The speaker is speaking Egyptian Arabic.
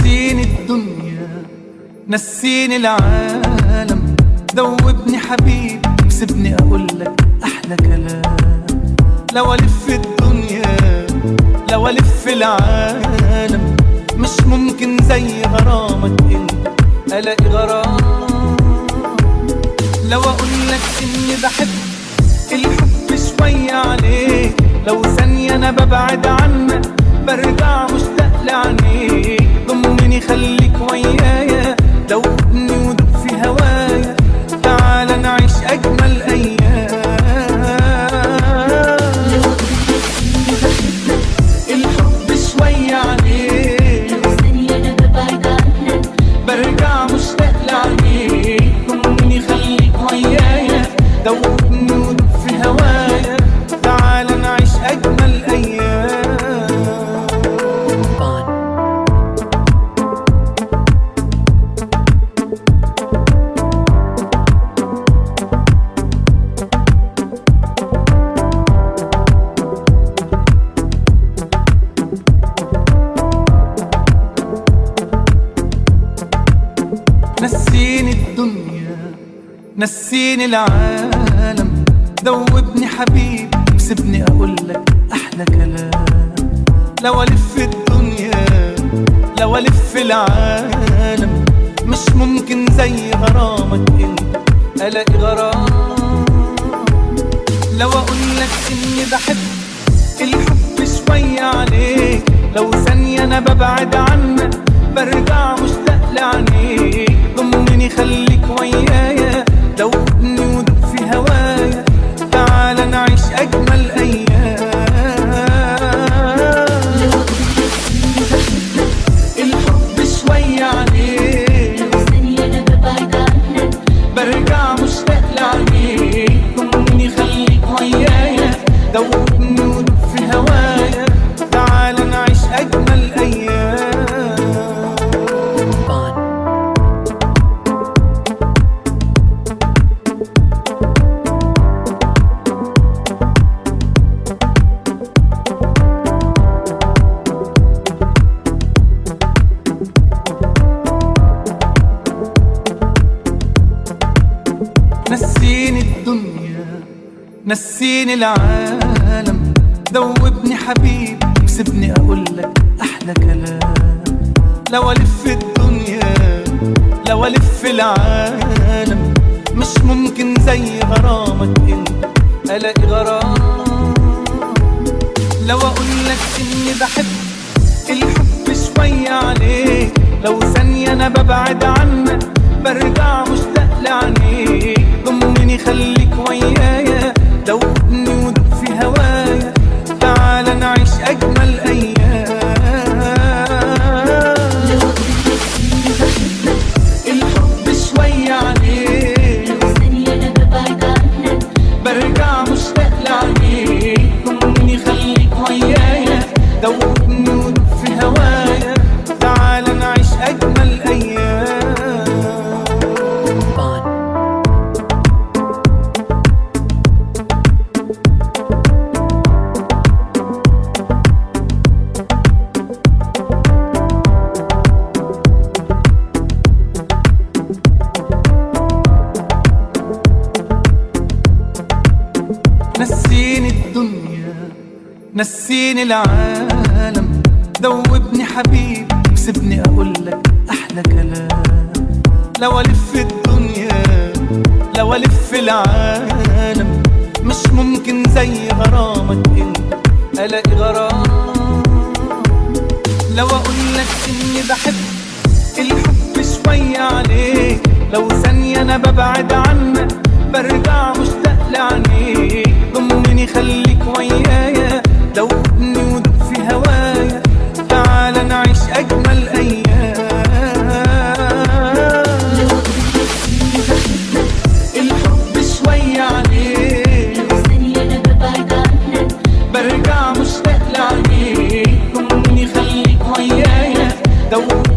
نسيني الدنيا نسيني العالم دوبني حبيبي وسيبني اقولك احلى كلام لو الف الدنيا لو الف العالم مش ممكن زي غرامك انت الاقي غرام لو اقولك اني بحب الحب شوية عليك لو ثانية انا ببعد عنك برجع مشتاق لعينيك ضمني خليك ويايا دوبني ودوب في هوايا تعال نعيش اجمل ايام الحب شوية عليك لو ثانية أنا ببعد عنك برجع مشتاق لعينيك ضمني خليك ويايا دوبني ودوب في هوايا تعال نعيش اجمل ايام نسيني الدنيا نسيني العالم دوبني حبيبي وسيبني اقولك احلى كلام لو الف الدنيا لو الف العالم مش ممكن زي غرامك انت الاقي غرام لو اقولك اني بحب الحب شوية عليك لو ثانية انا ببعد عنك برجع مشتاق لعينيك ضمني خليك ويايا دوبني ودوب في هوايا تعال نعيش اجمل ايام الحب شوية عليك لو ثانية أنا ببعد عنك برجع مشتاق لعينيك ضمني خليك ويايا دوبني ودوب في هوايا تعال نعيش اجمل ايام نسيني الدنيا نسيني العالم دوبني حبيبي وسيبني اقولك احلى كلام لو الف الدنيا لو الف العالم مش ممكن زي غرامك انت الاقي غرام لو اقولك اني بحب الحب شوية عليك لو ثانية انا ببعد عنك برجع مشتاق لعينيك ضمني خليك ويايا دوبني ودوب في هوايا تعال نعيش اجمل ايام الحب شوية عليك لو ثانية أنا ببعد عنك برجع مشتاق لعينيك ضمني خليك ويايا دوبني ودوب في هوايا تعال نعيش اجمل ايام نسيني الدنيا نسيني العالم دوبني حبيبي وسيبني اقولك احلى كلام لو الف الدنيا لو الف العالم مش ممكن زي غرامك انت الاقي غرام لو اقولك اني بحب الحب شوية عليك لو ثانية انا ببعد عنك برجع مشتاق لعينيك ضمني خليك ويايا دوبني ودوب في هوايا تعال نعيش اجمل ايام الحب شوية عليك لو ثانية أنا ببعد عنك برجع مشتاق لعينيك ضمني خليك ويايا دوبني